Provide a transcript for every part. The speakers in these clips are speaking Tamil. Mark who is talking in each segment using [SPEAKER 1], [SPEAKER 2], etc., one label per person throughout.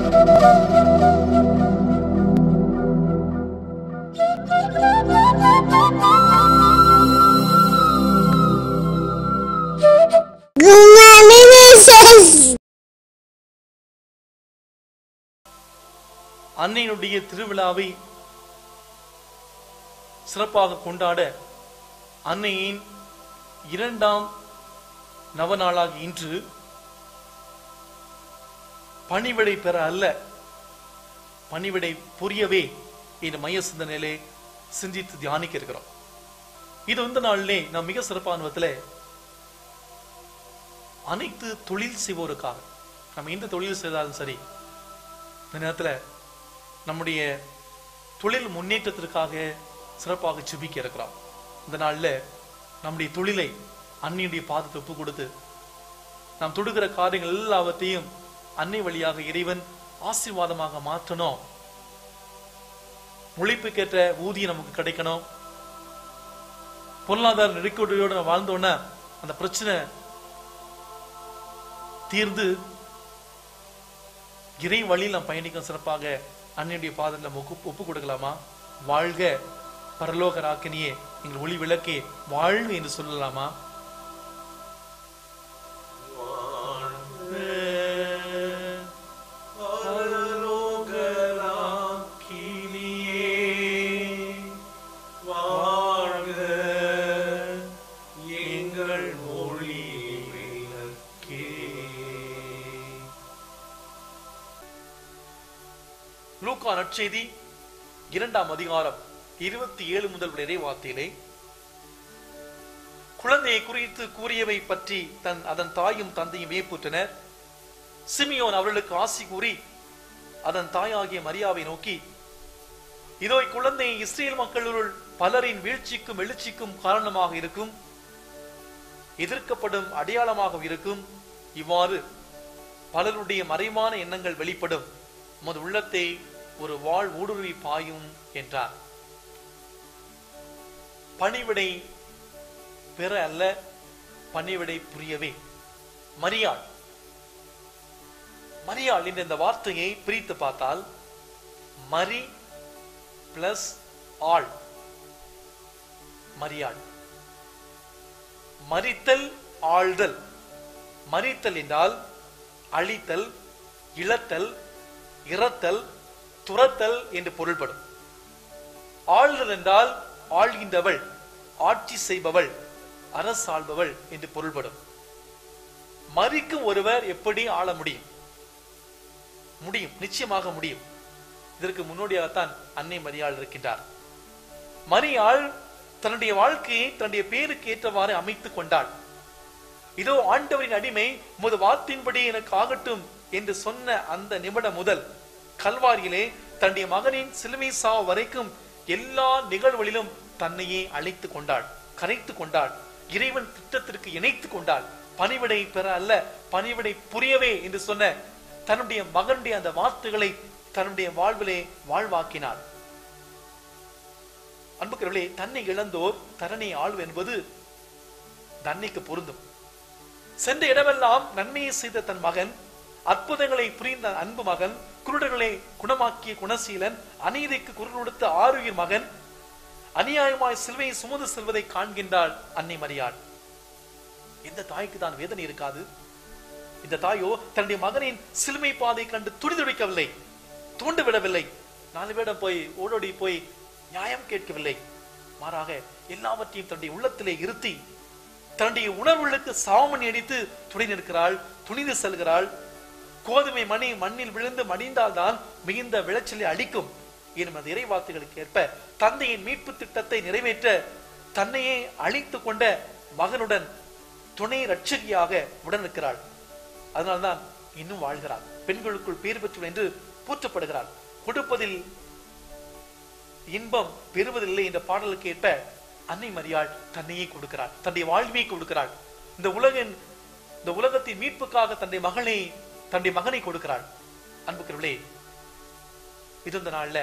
[SPEAKER 1] Good morning, Mrs.
[SPEAKER 2] அன்னையினுடைய திருவிழாவை சிறப்பாக கொண்டாட அன்னையின் இரண்டாம் நவநாளாக இன்று பணிவிடை பெற அல்ல பணிவிடை புரியவே இந்த மைய சிந்தனையிலே சிந்தித்து தியானிக்க இருக்கிறோம் இது இந்த நாளிலே நாம் மிக சிறப்பான விதத்துல அனைத்து தொழில் செய்வோருக்காக நம்ம எந்த தொழில் செய்தாலும் சரி இந்த நேரத்துல நம்முடைய தொழில் முன்னேற்றத்திற்காக சிறப்பாக செபிக்க இருக்கிறோம் இந்த நாள்ல நம்முடைய தொழிலை அன்னையுடைய பாதத்தை ஒப்பு கொடுத்து நாம் தொடுகிற காரியங்கள் எல்லாவற்றையும் அன்னை வழியாக இறைவன் ஆசீர்வாதமாக மாற்றணும் உழைப்புக்கேற்ற ஊதியம் நமக்கு கிடைக்கணும் பொருளாதார நெருக்கடியோடு நம்ம வாழ்ந்தோன்னா அந்த பிரச்சனை தீர்ந்து இறை வழியில் நாம் பயணிக்கும் சிறப்பாக அன்னையுடைய பாதத்தில் நம்ம ஒப்பு ஒப்பு கொடுக்கலாமா வாழ்க பரலோக ராக்கினியே எங்கள் ஒளி விளக்கே வாழ்க என்று சொல்லலாமா எங்கள் ஒளி விளக்கே லூக்கா நற்செய்தி இரண்டாம் அதிகாரம் இருபத்தி ஏழு முதல் இறை வார்த்தையிலே குழந்தையை குறித்து கூறியவை பற்றி தன் அதன் தாயும் தந்தையும் வியப்புற்றனர் சிமியோன் அவர்களுக்கு ஆசி கூறி அதன் தாயாகிய மரியாவை நோக்கி இதோ இக்குழந்தை இஸ்ரேல் மக்களுள் பலரின் வீழ்ச்சிக்கும் எழுச்சிக்கும் காரணமாக இருக்கும் எதிர்க்கப்படும் அடையாளமாக இருக்கும் இவ்வாறு பலருடைய மறைவான எண்ணங்கள் வெளிப்படும் உமது உள்ளத்தை ஒரு வாழ் ஊடுருவி பாயும் என்றார் பணிவிடை பெற அல்ல பணிவிடை புரியவே மரியாள் மரியாள் என்ற இந்த வார்த்தையை பிரித்து பார்த்தால் மரி பிளஸ் ஆள் மரியாள் மரித்தல் ஆழ்தல் மரித்தல் என்றால் அழித்தல் இழத்தல் இறத்தல் துரத்தல் என்று பொருள்படும் ஆளுதல் என்றால் ஆள்கின்றவள் ஆட்சி செய்பவள் அரசாள்பவள் என்று பொருள்படும் மறிக்கும் ஒருவர் எப்படி ஆள முடியும் முடியும் நிச்சயமாக முடியும் இதற்கு முன்னோடியாகத்தான் அன்னை மரியாள் இருக்கின்றார் மரியாள் தன்னுடைய வாழ்க்கையை தன்னுடைய பேருக்கு ஏற்றவாறு அமைத்துக் கொண்டாள் இதோ ஆண்டவரின் அடிமை உமது வார்த்தையின்படி எனக்கு ஆகட்டும் என்று சொன்ன அந்த நிமிடம் முதல் கல்வாரியிலே தன்னுடைய மகனின் சிலுவை சாவு வரைக்கும் எல்லா நிகழ்வுகளிலும் தன்னையே அழைத்துக் கொண்டாள் கரைத்துக் கொண்டாள் இறைவன் திட்டத்திற்கு இணைத்துக் கொண்டாள் பணிவிடை பெற அல்ல பணிவிடை புரியவே என்று சொன்ன தன்னுடைய மகனுடைய அந்த வார்த்தைகளை தன்னுடைய வாழ்விலே வாழ்வாக்கினாள் அன்புக்கிறவர்களே தன்னை இழந்தோர் தரணை ஆழ்வு என்பது தன்னைக்கு பொருந்தும் சென்ற இடமெல்லாம் நன்மையை செய்த தன் மகன் அற்புதங்களை புரிந்த அன்பு மகன் குருடர்களை குணமாக்கிய குணசீலன் அநீதிக்கு குரல் கொடுத்த ஆருயிர் மகன் அநியாயமாய் சிலுவையை சுமந்து செல்வதை காண்கின்றாள் அன்னை மரியாள் எந்த தாய்க்கு தான் வேதனை இருக்காது இந்த தாயோ தன்னுடைய மகனின் சிலுமை பாதை கண்டு துடிதுடிக்கவில்லை தூண்டு விடவில்லை நாலு பேரிடம் போய் ஓடோடி போய் நியாயம் கேட்கவில்லை மாறாக எல்லாவற்றையும் தன்னுடைய உள்ளத்திலே இருத்தி தன்னுடைய உணர்வுகளுக்கு சாமணி அடித்து துணை நிற்கிறாள் துணிந்து செல்கிறாள் கோதுமை மணி மண்ணில் விழுந்து மடிந்தால்தான் மிகுந்த விளைச்சலை அளிக்கும் எனும் இறை வார்த்தைகளுக்கு ஏற்ப தந்தையின் மீட்பு திட்டத்தை நிறைவேற்ற தன்னையே அழித்துக் கொண்ட மகனுடன் துணை ரட்சகியாக உடன் இருக்கிறாள் அதனால்தான் இன்னும் வாழ்கிறாள் பெண்களுக்குள் பேர் பெற்றவள் என்று போற்றப்படுகிறாள் கொடுப்பதில் இன்பம் பெறுவதில்லை என்ற பாடலுக்கு ஏற்ப அன்னை மரியாள் தன்னையே கொடுக்கிறாள் தன்னுடைய வாழ்வையை கொடுக்கிறாள் இந்த உலகின் இந்த உலகத்தின் மீட்புக்காக தன்னுடைய மகளை தன்னுடைய மகனை கொடுக்கிறாள் அன்புக்கிறவளே இது இந்த நாள்ல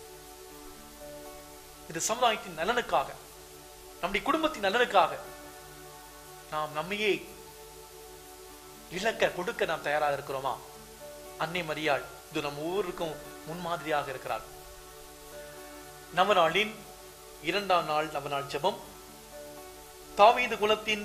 [SPEAKER 2] இந்த சமுதாயத்தின் நலனுக்காக நம்முடைய குடும்பத்தின் நலனுக்காக நாம் நம்மையே இழக்க கொடுக்க நாம் தயாராக இருக்கிறோமா அன்னை மரியாள் இது நம் ஒவ்வொருக்கும் முன்மாதிரியாக இருக்கிறார் நவநாளின் இரண்டாம் நாள் நவநாள் ஜெபம் தாவீது குலத்தின்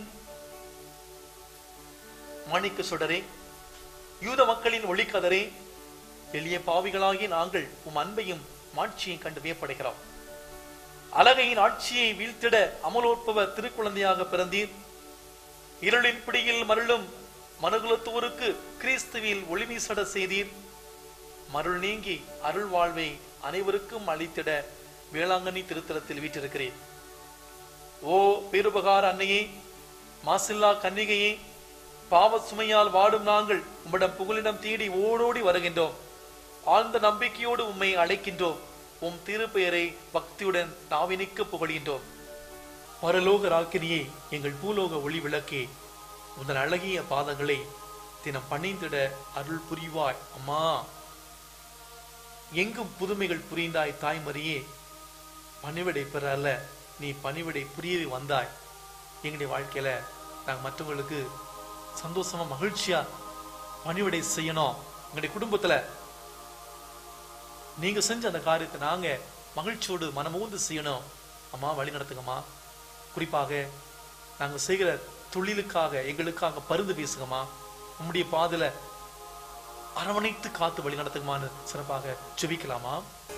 [SPEAKER 2] மணிக்கு சுடரே யூத மக்களின் ஒளிக்கதரே எளிய பாவிகளாகிய நாங்கள் உம் அன்பையும் மாட்சியையும் கண்டு வியப்படைகிறோம் அழகையின் ஆட்சியை வீழ்த்திட அமலோற்பவ திருக்குழந்தையாக பிறந்தீர் இருளின் பிடியில் மருளும் மனுகுலத்தோருக்கு கிறிஸ்துவில் ஒளி வீசட செய்தீர் மருள் நீங்கி அருள் வாழ்வை அனைவருக்கும் அளித்திட வேளாங்கண்ணி திருத்தலத்தில் வீற்றிருக்கிறேன் ஓ பேருபகார அன்னையே மாசில்லா கன்னிகையே பாவ சுமையால் வாடும் நாங்கள் உம்மிடம் புகலிடம் தேடி ஓடோடி வருகின்றோம் ஆழ்ந்த நம்பிக்கையோடு உம்மை அழைக்கின்றோம் உம் திருப்பெயரை பக்தியுடன் நாவினிக்க புகழ்கின்றோம் பரலோக ராக்கினியே எங்கள் பூலோக ஒளி விளக்கே உந்தன் அழகிய பாதங்களை தினம் பணிந்திட அருள் புரிவாய் அம்மா எங்கும் புதுமைகள் புரிந்தாய் தாய்மரியே பணிவிடை பெற அல்ல நீ பணிவிடை புரிய வந்தாய் எங்களுடைய வாழ்க்கையில நாங்க மற்றவங்களுக்கு சந்தோஷமா மகிழ்ச்சியா பணிவிடை செய்யணும் எங்களுடைய குடும்பத்துல நீங்க செஞ்ச அந்த காரியத்தை நாங்க மகிழ்ச்சியோடு மனமூந்து செய்யணும் அம்மா வழி நடத்துங்கம்மா குறிப்பாக நாங்க செய்கிற தொழிலுக்காக எங்களுக்காக பருந்து பேசுங்கம்மா உம்முடைய பாதையில அரவணைத்து காத்து வழி நடத்துங்கம்மான்னு சிறப்பாக ஜெபிக்கலாமா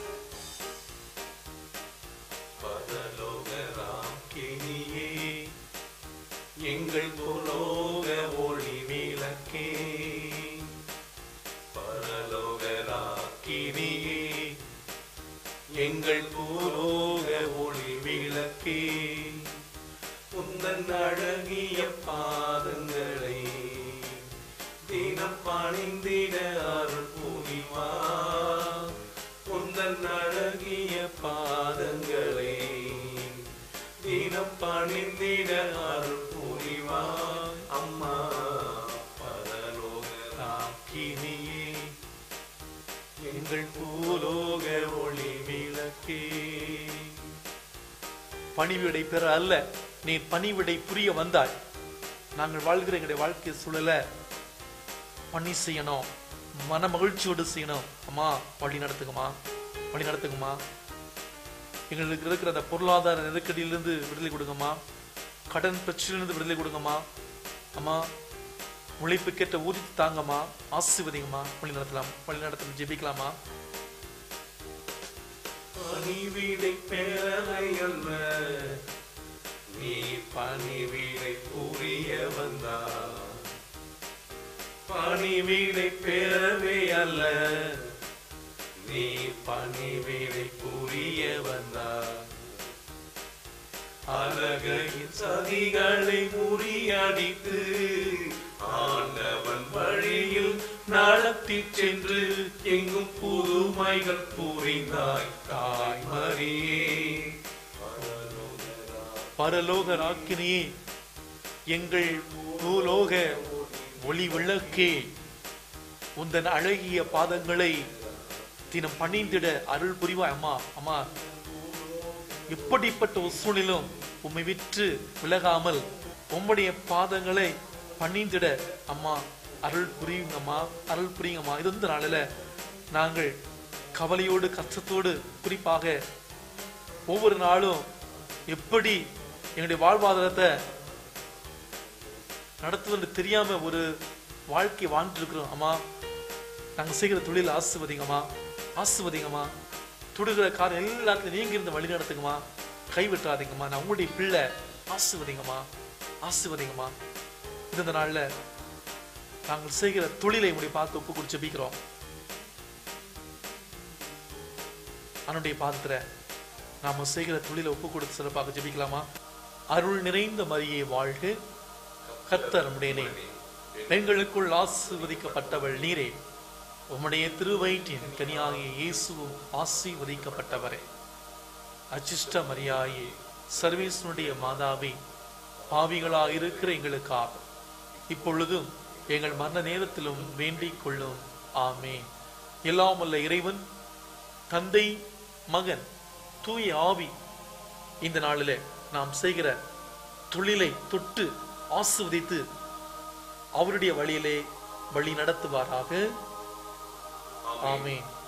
[SPEAKER 2] பரலோகராக்கினியே, எங்கள் புலோக ஒளி விளக்கே பரலோகராக்கினியே எங்கள் பூலோக ஒளி விளக்கே உந்தன் அழகிய பாதங்களை தினம் பணிந்திட அருள் புரிவா உந்தன் அழகிய பாதங்களை தினம் பணிந்திட அருள் புரிவா அம்மா பரலோக ராக்கினியே எங்கள் பூலோக ஒளி விளக்கே பணிவிடை பெற அல்ல நீ பணிவிடை புரிய வந்தாய் நாங்கள் வாழ்கிற எங்களுடைய வாழ்க்கை சூழல பணி செய்யணும் மன மகிழ்ச்சியோடு செய்யணும் அம்மா வழி நடத்துங்கம்மா வழி நடத்துங்கம்மா எங்களுக்கு இருக்கிற அந்த பொருளாதார நெருக்கடியிலிருந்து விடுதலை கொடுங்கம்மா கடன் பிரச்சனையிலிருந்து விடுதலை கொடுங்கம்மா அம்மா உழைப்புக்கேற்ற ஊதித்து தாங்கம்மா ஆசீர்வதிங்கம்மா வழி நடத்தலாம் வழி நடத்த ஜெபிக்கலாமா பணிவிடை பேரவை அல்ல நீ பணிவிடை புரிய வந்தா பணிவிடை பேரவை அல்ல நீ பணிவிடை புரிய வந்தா அழகையின் சதிகளை முறியடித்து ஆண்டவன் வழியில் நடத்தி சென்று எங்கும் புதுமைகள் புரிந்தாய் தாய்மரியே பரலோக ராக்கினியே எங்கள் பூலோக ஒளி விளக்கே உந்தன் அழகிய பாதங்களை தினம் பணிந்திட அருள் புரிவாய் அம்மா அம்மா எப்படிப்பட்ட ஒரு சூழ்நிலும் உம்மை விற்று விலகாமல் உம்முடைய பாதங்களை பணிந்திட அம்மா அருள் புரியுங்கம்மா அருள் புரியுங்கம்மா இது வந்து நாளில் நாங்கள் கவலையோடு கஷ்டத்தோடு குறிப்பாக ஒவ்வொரு நாளும் எப்படி எங்களுடைய வாழ்வாதாரத்தை நடத்துவது தெரியாம ஒரு வாழ்க்கை வாழ்ந்துட்டு இருக்கிறோம் அம்மா நாங்க செய்கிற தொழில் ஆசிர்வதிங்கம்மா ஆசிர்வதிங்கம்மா தொடுகிற காரியம் எல்லாத்துலையும் நீங்க இருந்து வழி நடத்துங்கம்மா கைவிட்டுறாதீங்கம்மா நான் உங்களுடைய பிள்ளை ஆசிர்வதிங்கம்மா ஆசிர்வதிங்கம்மா இது இந்த நாள்ல நாங்கள் செய்கிற தொழிலை உங்களுடைய பார்த்து ஒப்பு கொடுத்து ஜெபிக்கிறோம் அவனுடைய பாதத்துல நாம செய்கிற தொழிலை ஒப்பு கொடுத்து சிறப்பாக ஜெபிக்கலாமா அருள் நிறைந்த மரியே வாழ்க கர்த்தர் நம்முடையனே பெண்களுக்குள் ஆசீர்வதிக்கப்பட்டவள் நீரே உம்முடைய திருவயிற்றின் கனியாகிய இயேசுவும் ஆசீர்வதிக்கப்பட்டவரே அச்சிஷ்ட மரியாயே சர்வேசனுடைய மாதாவே பாவிகளாக இருக்கிற எங்களுக்காக இப்பொழுதும் எங்கள் மரண நேரத்திலும் வேண்டிக் கொள்ளும் ஆமென் எல்லாம் வல்ல இறைவன் தந்தை மகன் தூய ஆவி இந்த நாளிலே நாம் செய்கிற தொழிலை தொட்டு ஆசிர்வதித்து அவருடைய வழியிலே வழி நடத்துவாராக ஆமென்